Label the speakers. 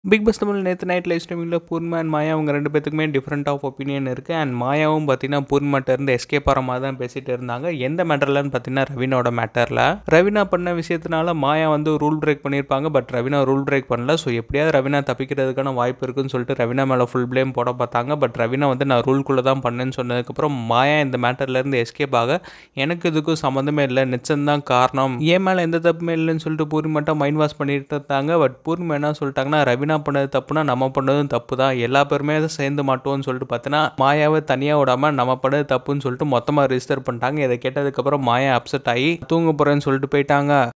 Speaker 1: big Boss Tamil நேற்று night live ஸ்ட்ரீமிங்கில் Poornima and Maya அவங்க ரெண்டு பேத்துக்குமே டிஃப்ரெண்ட் ஆஃப் ஒப்பீனியன் இருக்குது அண்ட் மாயாவும் பார்த்தீங்கன்னா பூர்ணிமாட்ட இருந்து எஸ்கேப் ஆகிற மாதிரி தான் பேசிட்டு இருந்தாங்க எந்த மேட்டர்லன்னு பார்த்தீங்கன்னா ரவினோட மேட்டரில் ரவினா பண்ண விஷயத்தினால மாயா வந்து ரூல் பிரேக் பண்ணியிருப்பாங்க பட் ரவினா ரூல் பிரேக் பண்ணல ஸோ எப்படியாவது ரவினா தப்பிக்கிறதுக்கான வாய்ப்பு இருக்குன்னு சொல்லிட்டு ரவினா மேலே ஃபுல் ப்ளேம் போட பார்த்தாங்க பட் ரவினா வந்து நான் ரூல்குள்ளே தான் பண்ணேன்னு சொன்னதுக்கப்புறம் மாயா இந்த மேட்டர்லேருந்து எஸ்கேப் ஆக எனக்கு இதுக்கும் சம்மந்தமே இல்லை நிச்சயம்தான் காரணம் ஏன் மேலே எந்த தப்புமே இல்லைன்னு சொல்லிட்டு பூர்ணிமாட்டா மைண்ட் வாஷ் பண்ணிட்டு இருந்தாங்க பட் பூர்ணிமா என்ன சொல்லிட்டாங்கன்னா ரவினா பண்ணது தப்புனா நம்ம பண்ணதும் தப்பு தான் எல்லா பேருமே அதை சேர்ந்து மாட்டோம்னு சொல்லிட்டு பார்த்தீங்கன்னா மாயாவை தனியாக விடாமல் நம்ம பண்ணது தப்புன்னு சொல்லிட்டு மொத்தமாக ரிஜிஸ்டர் பண்ணிட்டாங்க இதை கேட்டதுக்கப்புறம் மாயா அப்செட் ஆகி தூங்க போகிறேன்னு சொல்லிட்டு போயிட்டாங்க